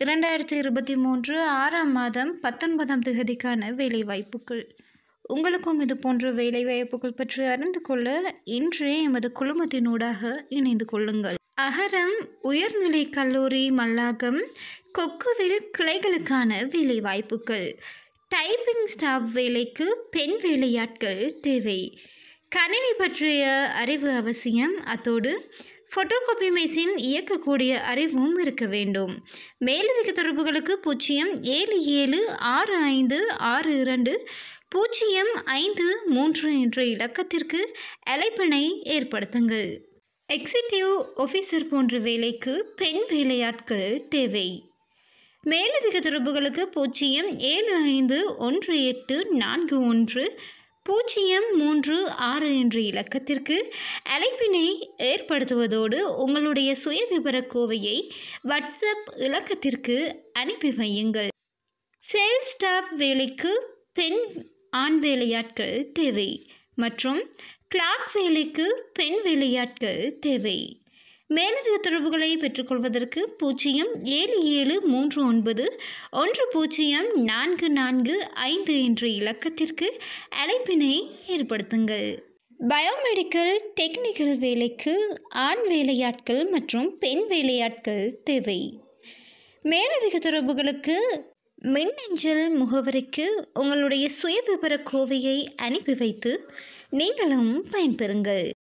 இரண்டாயிரத்தி இருபத்தி மூன்று ஆறாம் மாதம் பத்தொன்பதாம் தேதிக்கான வேலைவாய்ப்புகள் உங்களுக்கும் இது போன்ற வேலைவாய்ப்புகள் பற்றி அறிந்து கொள்ள இன்றே எமது குழுமத்தினூடாக இணைந்து கொள்ளுங்கள் அகரம் உயர்நிலை கல்லூரி மல்லாகம் கொக்குவில் கிளைகளுக்கான வேலைவாய்ப்புகள் டைப்பிங் ஸ்டாஃப் வேலைக்கு பெண் வேலையாட்கள் தேவை கணினி பற்றிய அறிவு அவசியம் அத்தோடு ஃபோட்டோகாப்பி மெஷின் இயக்கக்கூடிய அறிவும் இருக்க வேண்டும் மேலதிக தொடர்புகளுக்கு பூஜ்ஜியம் ஏழு ஏழு ஆறு ஐந்து ஆறு இரண்டு பூஜ்ஜியம் ஐந்து மூன்று என்ற இலக்கத்திற்கு அழைப்பினை ஏற்படுத்துங்கள் எக்ஸிக்யூட்டிவ் ஆஃபீஸர் போன்ற வேலைக்கு பெண் வேலையாட்கள் தேவை மேலதிக தொடர்புகளுக்கு பூஜ்ஜியம் ஏழு ஐந்து ஒன்று எட்டு நான்கு ஒன்று பூஜ்ஜியம் மூன்று ஆறு என்ற இலக்கத்திற்கு அழைப்பினை ஏற்படுத்துவதோடு உங்களுடைய சுயவிவர கோவையை வாட்ஸ்அப் இலக்கத்திற்கு அனுப்பி வையுங்கள் சேல்ஸ் ஸ்டாஃப் வேலைக்கு பெண் ஆண் வேலையாட்கள் தேவை மற்றும் கிளார்க் வேலைக்கு பெண் வேலையாட்கள் தேவை மேலதிக தொடர்புகளை பெற்றுக்கொள்வதற்கு பூஜ்ஜியம் ஏழு ஏழு மூன்று ஒன்பது ஒன்று பூஜ்ஜியம் நான்கு நான்கு ஐந்து என்ற இலக்கத்திற்கு அழைப்பினை ஏற்படுத்துங்கள் பயோமெடிக்கல் டெக்னிக்கல் வேலைக்கு ஆண் வேலையாட்கள் மற்றும் பெண் வேலையாட்கள் தேவை மேலதிக தொடர்புகளுக்கு மின்னஞ்சல் முகவரிக்கு உங்களுடைய சுயவிவர கோவையை அனுப்பி வைத்து நீங்களும் பயன்பெறுங்கள்